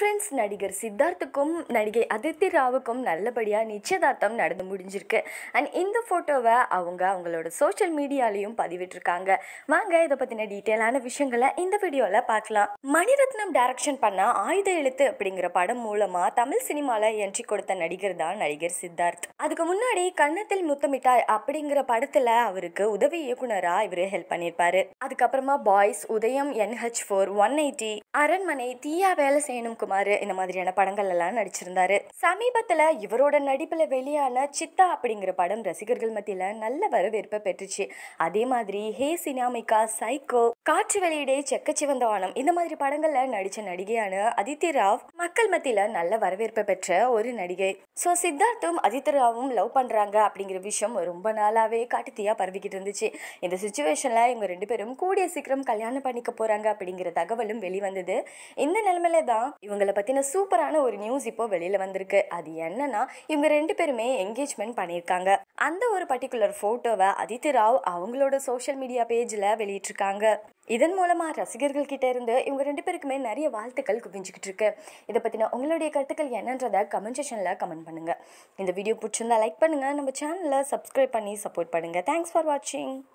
friends நடிகர் சித்தார்த்துக்கும் நடிகை அதித்தி ராவுக்கும் நல்லபடியாக நிச்சயதார்த்தம் நடந்து முடிஞ்சிருக்கு அண்ட் இந்த ஃபோட்டோவை அவங்க அவங்களோட சோஷியல் மீடியாலையும் பதிவிட்டிருக்காங்க வாங்க இதை பற்றின டீட்டெயிலான விஷயங்களை இந்த வீடியோவில் பார்க்கலாம் மணிரத்னம் டைரக்ஷன் பண்ண ஆயுத எழுத்து அப்படிங்கிற படம் மூலமாக தமிழ் சினிமாவில் என்ட்ரி கொடுத்த நடிகர் தான் நடிகர் சித்தார்த் அதுக்கு முன்னாடி கன்னத்தில் முத்தமிட்டாய் அப்படிங்கிற படத்தில் அவருக்கு உதவி இயக்குனராக இவர் ஹெல்ப் பண்ணியிருப்பாரு அதுக்கப்புறமா பாய்ஸ் உதயம் என்ஹெச் ஃபோர் ஒன் எயிட்டி அரண்மனை தீயா வேலை செய்யணும் குமார் இந்த மாதிரியான படங்கள் எல்லாம் நடிச்சிருந்தாரு சமீபத்துல இவரோட நடிப்புல வெளியான சித்தா அப்படிங்கிற படம் ரசிகர்கள் மத்தியில நல்ல வரவேற்பை பெற்றுச்சு அதே மாதிரி ஹே சினாமிகா சைக்கோ காற்று வெளியிடே செக்கச்சிவந்த வானம் இந்த மாதிரி படங்கள்ல நடிச்ச நடிகையான அதித்தி ராவ் மக்கள் மத்தியில நல்ல வரவேற்பை பெற்ற ஒரு நடிகை ஸோ சித்தார்த்தும் அதித்தி ராவும் லவ் பண்றாங்க அப்படிங்கிற விஷயம் ரொம்ப நாளாவே காட்டுத்தீயா பரவிக்கிட்டு இருந்துச்சு இந்த சுச்சுவேஷன்ல இவங்க ரெண்டு பேரும் கூடிய சீக்கிரம் கல்யாணம் பண்ணிக்க போறாங்க அப்படிங்கிற தகவலும் வெளிவந்தது இந்த நிலைமையில தான் இவங்களை பத்தின சூப்பரான ஒரு நியூஸ் இப்போ வெளியில வந்திருக்கு அது என்னன்னா இவங்க ரெண்டு பேருமே என்கேஜ்மெண்ட் பண்ணியிருக்காங்க அந்த ஒரு பர்டிகுலர் போட்டோவை அதித்தி ராவ் அவங்களோட சோஷியல் மீடியா பேஜ்ல வெளியிட்டிருக்காங்க இதன் மூலமா ரசிகர்கள் கிட்ட இருந்து இவங்க ரெண்டு பேருக்குமே நிறைய வாழ்த்துக்கள் குவிஞ்சுக்கிட்டு இருக்கு இதை பத்தின உங்களுடைய கருத்துக்கள் என்னன்றதை கமெண்ட் செக்ஷன்ல கமெண்ட் பண்ணுங்க இந்த வீடியோ பிடிச்சிருந்தா லைக் பண்ணுங்க நம்ம சேனலை சப்ஸ்கிரைப் பண்ணி சப்போர்ட் பண்ணுங்க தேங்க்ஸ் ஃபார் வாட்சிங்